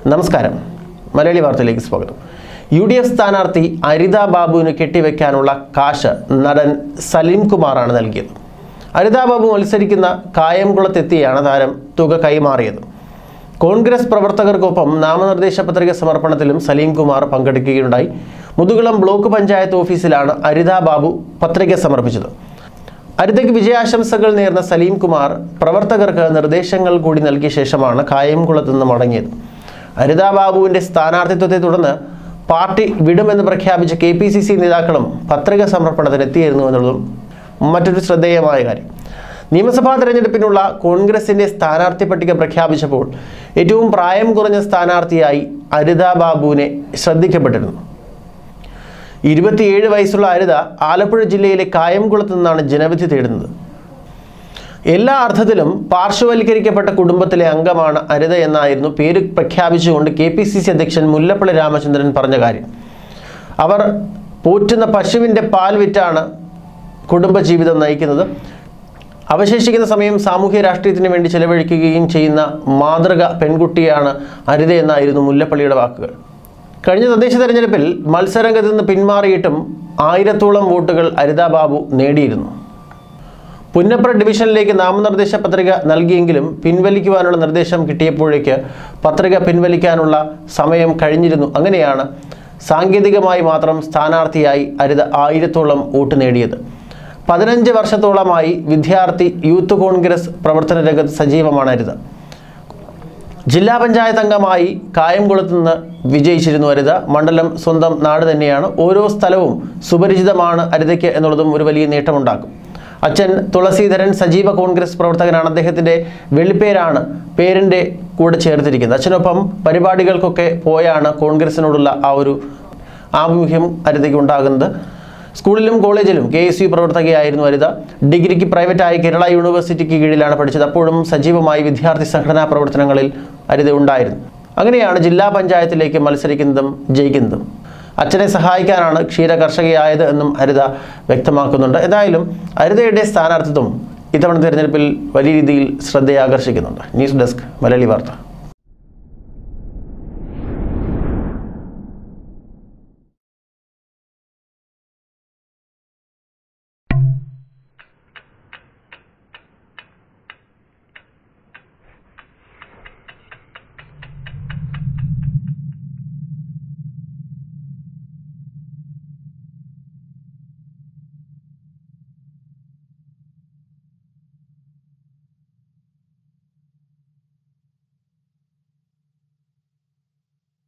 നമസ്കാരം മലയാളി വാർത്തയിലേക്ക് സ്വാഗതം യു ഡി എഫ് സ്ഥാനാർത്ഥി അരിത ബാബുവിന് കെട്ടിവെക്കാനുള്ള കാശ് നടൻ സലീം കുമാറാണ് നൽകിയത് അരിത ബാബു മത്സരിക്കുന്ന കായംകുളത്തെത്തിയാണ് താരം തുക കൈമാറിയത് കോൺഗ്രസ് പ്രവർത്തകർക്കൊപ്പം നാമനിർദ്ദേശ പത്രിക സമർപ്പണത്തിലും സലീം കുമാർ പങ്കെടുക്കുകയുണ്ടായി മുതുകുളം ബ്ലോക്ക് പഞ്ചായത്ത് ഓഫീസിലാണ് അരിത ബാബു പത്രിക സമർപ്പിച്ചത് അരിതയ്ക്ക് വിജയാശംസകൾ നേർന്ന സലീം കുമാർ പ്രവർത്തകർക്ക് നിർദ്ദേശങ്ങൾ കൂടി നൽകിയ ശേഷമാണ് കായംകുളത്ത് നിന്ന് മടങ്ങിയത് അരിത ബാബുവിൻ്റെ സ്ഥാനാർത്ഥിത്വത്തെ തുടർന്ന് പാർട്ടി വിടുമെന്ന് പ്രഖ്യാപിച്ച കെ പി സി സി നേതാക്കളും പത്രിക സമർപ്പണത്തിന് എത്തിയിരുന്നു എന്നുള്ളതും മറ്റൊരു ശ്രദ്ധേയമായ കാര്യം നിയമസഭാ തെരഞ്ഞെടുപ്പിനുള്ള കോൺഗ്രസിൻ്റെ സ്ഥാനാർത്ഥി പട്ടിക പ്രഖ്യാപിച്ചപ്പോൾ ഏറ്റവും പ്രായം കുറഞ്ഞ സ്ഥാനാർത്ഥിയായി അരിത ബാബുവിനെ ശ്രദ്ധിക്കപ്പെട്ടിരുന്നു ഇരുപത്തിയേഴ് വയസ്സുള്ള അരിത ആലപ്പുഴ ജില്ലയിലെ കായംകുളത്ത് നിന്നാണ് ജനവിധി തേടുന്നത് എല്ലാ അർത്ഥത്തിലും പാർശ്വവൽക്കരിക്കപ്പെട്ട കുടുംബത്തിലെ അംഗമാണ് അരിത എന്നായിരുന്നു പേര് പ്രഖ്യാപിച്ചുകൊണ്ട് കെ പി സി സി അധ്യക്ഷൻ മുല്ലപ്പള്ളി രാമചന്ദ്രൻ പറഞ്ഞ കാര്യം അവർ പോറ്റുന്ന പശുവിൻ്റെ പാൽ വിറ്റാണ് കുടുംബജീവിതം നയിക്കുന്നത് അവശേഷിക്കുന്ന സമയം സാമൂഹ്യ രാഷ്ട്രീയത്തിന് വേണ്ടി ചെലവഴിക്കുകയും ചെയ്യുന്ന മാതൃക പെൺകുട്ടിയാണ് അരിത എന്നായിരുന്നു മുല്ലപ്പള്ളിയുടെ വാക്കുകൾ കഴിഞ്ഞ തദ്ദേശ തെരഞ്ഞെടുപ്പിൽ മത്സരരംഗത്ത് നിന്ന് പിന്മാറിയിട്ടും ആയിരത്തോളം വോട്ടുകൾ അരിത ബാബു നേടിയിരുന്നു പുന്നപ്ര ഡിവിഷനിലേക്ക് നാമനിർദ്ദേശ പത്രിക നൽകിയെങ്കിലും പിൻവലിക്കുവാനുള്ള നിർദ്ദേശം കിട്ടിയപ്പോഴേക്ക് പത്രിക പിൻവലിക്കാനുള്ള സമയം കഴിഞ്ഞിരുന്നു അങ്ങനെയാണ് സാങ്കേതികമായി മാത്രം സ്ഥാനാർത്ഥിയായി അരിത ആയിരത്തോളം വോട്ട് നേടിയത് പതിനഞ്ച് വർഷത്തോളമായി വിദ്യാർത്ഥി യൂത്ത് കോൺഗ്രസ് പ്രവർത്തന രംഗത്ത് സജീവമാണ് അരിത ജില്ലാ പഞ്ചായത്ത് അംഗമായി കായംകുളത്ത് നിന്ന് വിജയിച്ചിരുന്നു അരിത മണ്ഡലം സ്വന്തം നാട് തന്നെയാണ് ഓരോ സ്ഥലവും സുപരിചിതമാണ് അരിതയ്ക്ക് എന്നുള്ളതും ഒരു വലിയ നേട്ടമുണ്ടാക്കും അച്ഛൻ തുളസീധരൻ സജീവ കോൺഗ്രസ് പ്രവർത്തകനാണ് അദ്ദേഹത്തിൻ്റെ വെള്ളിപ്പേരാണ് പേരിൻ്റെ കൂടെ ചേർത്തിരിക്കുന്നത് അച്ഛനൊപ്പം പരിപാടികൾക്കൊക്കെ പോയാണ് കോൺഗ്രസിനോടുള്ള ആ ഒരു ആഭിമുഖ്യം അരിതയ്ക്ക് ഉണ്ടാകുന്നത് സ്കൂളിലും കോളേജിലും കെ എസ് യു പ്രവർത്തകയായിരുന്നു അരിത ഡിഗ്രിക്ക് പ്രൈവറ്റായി കേരള യൂണിവേഴ്സിറ്റിക്ക് കീഴിലാണ് പഠിച്ചത് അപ്പോഴും സജീവമായി വിദ്യാർത്ഥി സംഘടനാ പ്രവർത്തനങ്ങളിൽ അരിത ഉണ്ടായിരുന്നു അങ്ങനെയാണ് ജില്ലാ പഞ്ചായത്തിലേക്ക് മത്സരിക്കുന്നതും ജയിക്കുന്നതും അച്ഛനെ സഹായിക്കാനാണ് ക്ഷീര കർഷകയായത് എന്നും ഹരിത വ്യക്തമാക്കുന്നുണ്ട് എന്തായാലും ഹരിതയുടെ സ്ഥാനാർത്ഥിത്വം ഇത്തവണ തിരഞ്ഞെടുപ്പിൽ വലിയ രീതിയിൽ ശ്രദ്ധയാകർഷിക്കുന്നുണ്ട് ന്യൂസ് ഡെസ്ക് മലയാളി വാർത്ത